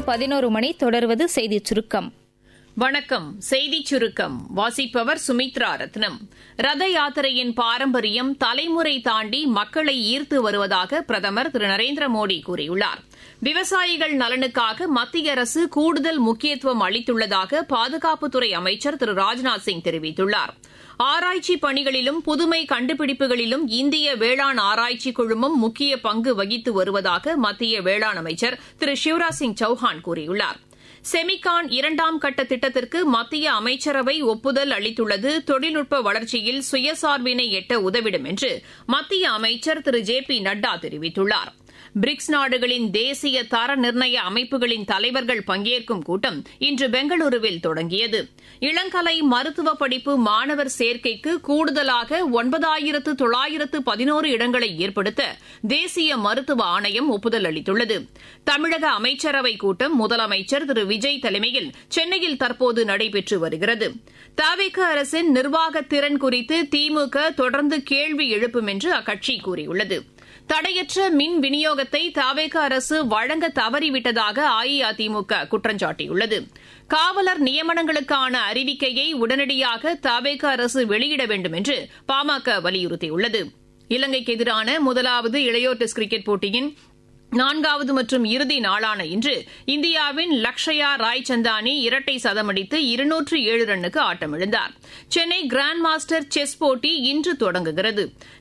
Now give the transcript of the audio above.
பதினோரு மணி தொடர்வது செய்திச் சுருக்கம் வணக்கம் செய்திச் சுருக்கம் வாசிப்பவர் சுமித்ரா ரத்னம் ரத யாத்திரையின் பாரம்பரியம் தலைமுறை தாண்டி மக்களை ஈர்த்து வருவதாக பிரதமர் திரு நரேந்திர மோடி கூறியுள்ளார் விவசாயிகள் நலனுக்காக மத்திய அரசு கூடுதல் முக்கியத்துவம் அளித்துள்ளதாக பாதுகாப்புத்துறை அமைச்சர் திரு ராஜ்நாத் சிங் தெரிவித்துள்ளார் ஆராய்ச்சி பணிகளிலும் புதுமை கண்டுபிடிப்புகளிலும் இந்திய வேளாண் ஆராய்ச்சி குழுமம் முக்கிய பங்கு வகித்து வருவதாக மத்திய வேளாண் அமைச்சர் திரு சிவராஜ் சிங் சௌஹான் கூறியுள்ளார் செமிகான் இரண்டாம் கட்ட திட்டத்திற்கு மத்திய அமைச்சரவை ஒப்புதல் அளித்துள்ளது தொழில்நுட்ப வளர்ச்சியில் சுயசார்பினை எட்ட உதவிடும் என்று மத்திய அமைச்சர் திரு ஜே பி நட்டா தெரிவித்துள்ளார் பிரிக்ஸ் நாடுகளின் தேசிய தர நிர்ணய அமைப்புகளின் தலைவர்கள் பங்கேற்கும் கூட்டம் இன்று பெங்களூருவில் தொடங்கியது இளங்கலை மருத்துவ படிப்பு மாணவர் சேர்க்கைக்கு கூடுதலாக ஒன்பதாயிரத்து தொள்ளாயிரத்து பதினோரு இடங்களை ஏற்படுத்த தேசிய மருத்துவ ஆணையம் ஒப்புதல் அளித்துள்ளது தமிழக அமைச்சரவை கூட்டம் முதலமைச்சர் திரு விஜய் தலைமையில் சென்னையில் தற்போது நடைபெற்று வருகிறது தவிக அரசின் நிர்வாக திறன் குறித்து திமுக தொடர்ந்து கேள்வி எழுப்பும் என்று அக்கட்சி கூறியுள்ளது தடையற்ற மின் விநியோகத்தை தவேக அரசு வழங்க தவறிவிட்டதாக அஇஅதிமுக குற்றம் சாட்டியுள்ளது காவலர் நியமனங்களுக்கான அறிவிக்கையை உடனடியாக தவேக அரசு வெளியிட வேண்டும் என்று பாமக வலியுறுத்தியுள்ளது இலங்கைக்கு எதிரான முதலாவது இளையோர் டெஸ்ட் கிரிக்கெட் போட்டியின் நான்காவது மற்றும் இறுதி நாளான இன்று இந்தியாவின் லக்ஷயா ராய்சந்தானி இரட்டை சதமடித்து இருநூற்று ஏழு ரன்னுக்கு ஆட்டமிழந்தார் சென்னை கிராண்ட் மாஸ்டர் செஸ் போட்டி இன்று தொடங்குகிறது